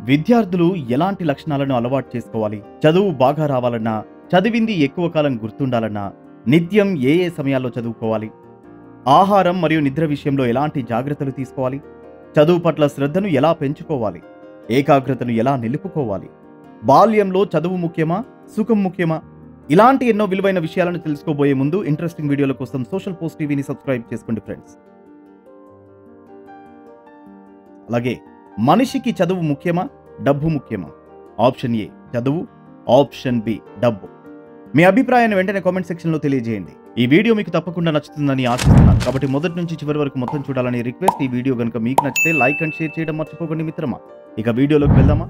విద్యార్థులు ఎలాంటి లక్షణాలను అలవాటు చేసుకోవాలి చదువు బాగా రావాలన్నా చదివింది ఎక్కువ కాలం గుర్తుండాలన్నా నిత్యం ఏ ఏ సమయాల్లో చదువుకోవాలి ఆహారం మరియు నిద్ర విషయంలో ఎలాంటి జాగ్రత్తలు తీసుకోవాలి చదువు పట్ల శ్రద్ధను ఎలా పెంచుకోవాలి ఏకాగ్రతను ఎలా నిలుపుకోవాలి బాల్యంలో చదువు ముఖ్యమా సుఖం ముఖ్యమా ఇలాంటి ఎన్నో విలువైన విషయాలను తెలుసుకోబోయే ముందు ఇంట్రెస్టింగ్ వీడియోల కోసం సోషల్ పోస్ట్ టీవీని సబ్స్క్రైబ్ చేసుకోండి ఫ్రెండ్స్ అలాగే మనిషికి చదువు ముఖ్యమా డబ్బు ముఖ్యమా ఆప్షన్ ఏ చదువు ఆప్షన్ బి డబ్బు మీ అభిప్రాయాన్ని వెంటనే కామెంట్ సెక్షన్లో తెలియజేయండి ఈ వీడియో మీకు తప్పకుండా నచ్చుతుందని ఆశిస్తున్నాను కాబట్టి మొదటి నుంచి చివరి వరకు మొత్తం చూడాలని రిక్వెస్ట్ ఈ వీడియో కనుక మీకు నచ్చితే లైక్ అండ్ షేర్ చేయడం మర్చిపోకండి మిత్రమా ఇక వీడియోలోకి వెళ్దామా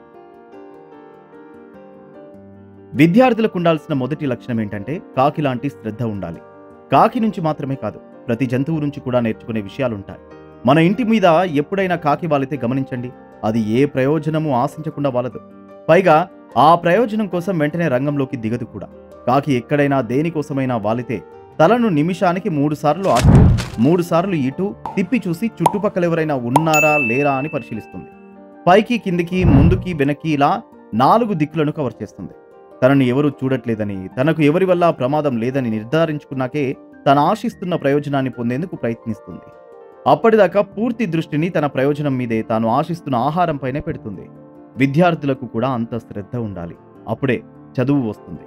విద్యార్థులకు ఉండాల్సిన మొదటి లక్షణం ఏంటంటే కాకి లాంటి శ్రద్ధ ఉండాలి కాకి నుంచి మాత్రమే కాదు ప్రతి జంతువు నుంచి కూడా నేర్చుకునే విషయాలుంటాయి మన ఇంటి మీద ఎప్పుడైనా కాకి వాలితే గమనించండి అది ఏ ప్రయోజనము ఆశించకుండా వాలదు పైగా ఆ ప్రయోజనం కోసం వెంటనే రంగంలోకి దిగదు కూడా కాకి ఎక్కడైనా దేనికోసమైనా వాలితే తలను నిమిషానికి మూడు సార్లు అటు మూడు సార్లు ఇటు తిప్పి చూసి చుట్టుపక్కల ఎవరైనా ఉన్నారా లేరా అని పరిశీలిస్తుంది పైకి కిందికి ముందుకి వెనక్కి ఇలా నాలుగు దిక్కులను కవర్ చేస్తుంది తనని ఎవరు చూడట్లేదని తనకు ఎవరి వల్ల ప్రమాదం లేదని నిర్ధారించుకున్నాకే తను ఆశిస్తున్న ప్రయోజనాన్ని పొందేందుకు ప్రయత్నిస్తుంది అప్పటిదాకా పూర్తి దృష్టిని తన ప్రయోజనం మీదే తాను ఆశిస్తున్న ఆహారంపైనే పెడుతుంది విద్యార్థులకు కూడా అంత శ్రద్ధ ఉండాలి అప్పుడే చదువు వస్తుంది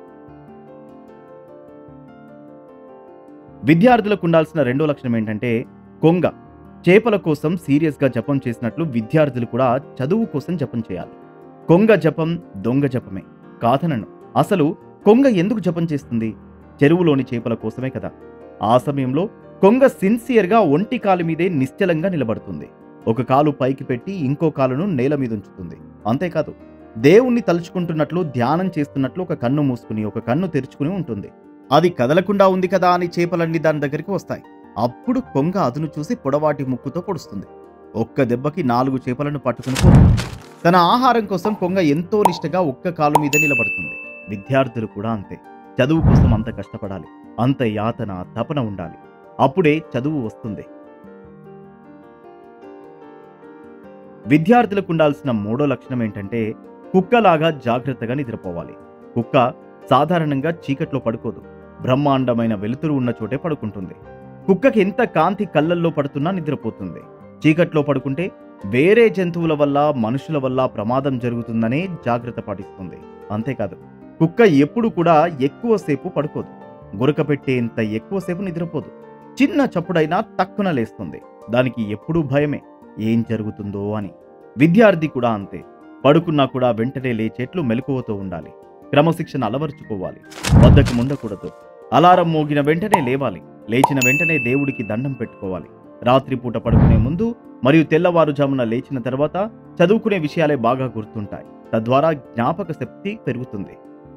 విద్యార్థులకు ఉండాల్సిన రెండో లక్షణం ఏంటంటే కొంగ చేపల కోసం సీరియస్గా జపం చేసినట్లు విద్యార్థులు కూడా చదువు కోసం జపం చేయాలి కొంగ జపం దొంగ జపమే కాదనను అసలు కొంగ ఎందుకు జపం చేస్తుంది చెరువులోని చేపల కోసమే కదా ఆ సమయంలో కొంగ సిన్సియర్గా ఒంటి కాలు మీదే నిశ్చలంగా నిలబడుతుంది ఒక కాలు పైకి పెట్టి ఇంకో కాలును నేల మీద ఉంచుతుంది అంతేకాదు దేవుణ్ణి తలుచుకుంటున్నట్లు ధ్యానం చేస్తున్నట్లు ఒక కన్ను మూసుకుని ఒక కన్ను తెరుచుకుని ఉంటుంది అది కదలకుండా ఉంది కదా అని చేపలన్నీ దాని దగ్గరికి వస్తాయి అప్పుడు కొంగ అదును చూసి పొడవాటి ముక్కుతో పొడుస్తుంది ఒక్క దెబ్బకి నాలుగు చేపలను పట్టుకుని పోతుంది తన ఆహారం కోసం కొంగ ఎంతో నిష్టగా ఒక్క కాలు మీద నిలబడుతుంది విద్యార్థులు కూడా అంతే చదువు కోసం అంత కష్టపడాలి అంత యాతన తపన ఉండాలి అప్పుడే చదువు వస్తుంది విద్యార్థులకు ఉండాల్సిన మూడో లక్షణం ఏంటంటే కుక్కలాగా జాగ్రత్తగా నిద్రపోవాలి కుక్క సాధారణంగా చీకట్లో పడుకోదు బ్రహ్మాండమైన వెలుతురు ఉన్న చోటే పడుకుంటుంది కుక్కకి ఎంత కాంతి కళ్ళల్లో పడుతున్నా నిద్రపోతుంది చీకట్లో పడుకుంటే వేరే జంతువుల వల్ల మనుషుల వల్ల ప్రమాదం జరుగుతుందనే జాగ్రత్త పాటిస్తుంది అంతేకాదు కుక్క ఎప్పుడు కూడా ఎక్కువసేపు పడుకోదు గురక పెట్టేంత ఎక్కువసేపు నిద్రపోదు చిన్న చప్పుడైనా తక్కున లేస్తుంది దానికి ఎప్పుడూ భయమే ఏం జరుగుతుందో అని విద్యార్థి కూడా అంతే పడుకున్నా కూడా వెంటనే లేచేట్లు మెలకువతో ఉండాలి క్రమశిక్షణ అలవర్చుకోవాలి వద్దకు ఉండకూడదు అలారం మోగిన వెంటనే లేవాలి లేచిన వెంటనే దేవుడికి దండం పెట్టుకోవాలి రాత్రిపూట పడుకునే ముందు మరియు తెల్లవారుజామున లేచిన తర్వాత చదువుకునే విషయాలే బాగా గుర్తుంటాయి తద్వారా జ్ఞాపక శక్తి పెరుగుతుంది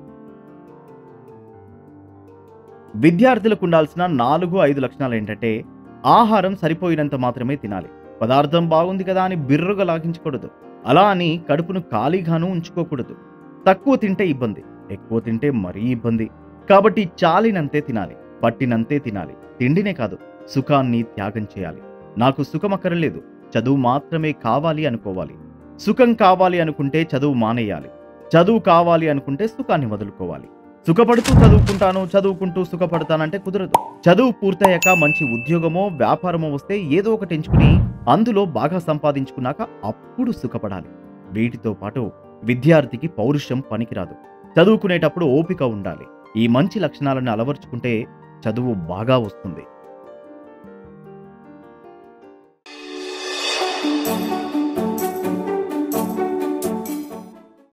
విద్యార్థులకు ఉండాల్సిన నాలుగు ఐదు లక్షణాలు ఏంటంటే ఆహారం సరిపోయినంత మాత్రమే తినాలి పదార్థం బాగుంది కదా అని బిర్రుగా లాగించకూడదు అలా అని కడుపును ఖాళీగాను ఉంచుకోకూడదు తక్కువ తింటే ఇబ్బంది ఎక్కువ తింటే మరీ ఇబ్బంది కాబట్టి చాలినంతే తినాలి పట్టినంతే తినాలి తిండినే కాదు సుఖాన్ని త్యాగం చేయాలి నాకు సుఖం అక్కర్లేదు చదువు మాత్రమే కావాలి అనుకోవాలి సుఖం కావాలి అనుకుంటే చదువు మానేయాలి చదువు కావాలి అనుకుంటే సుఖాన్ని వదులుకోవాలి సుఖపడుతూ చదువుకుంటాను చదువుకుంటూ సుఖపడతానంటే కుదరదు చదువు పూర్తయ్యాక మంచి ఉద్యోగమో వ్యాపారమో వస్తే ఏదో ఒకటి ఎంచుకుని అందులో బాగా సంపాదించుకున్నాక అప్పుడు సుఖపడాలి వీటితో పాటు విద్యార్థికి పౌరుషం పనికిరాదు చదువుకునేటప్పుడు ఓపిక ఉండాలి ఈ మంచి లక్షణాలను అలవర్చుకుంటే చదువు బాగా వస్తుంది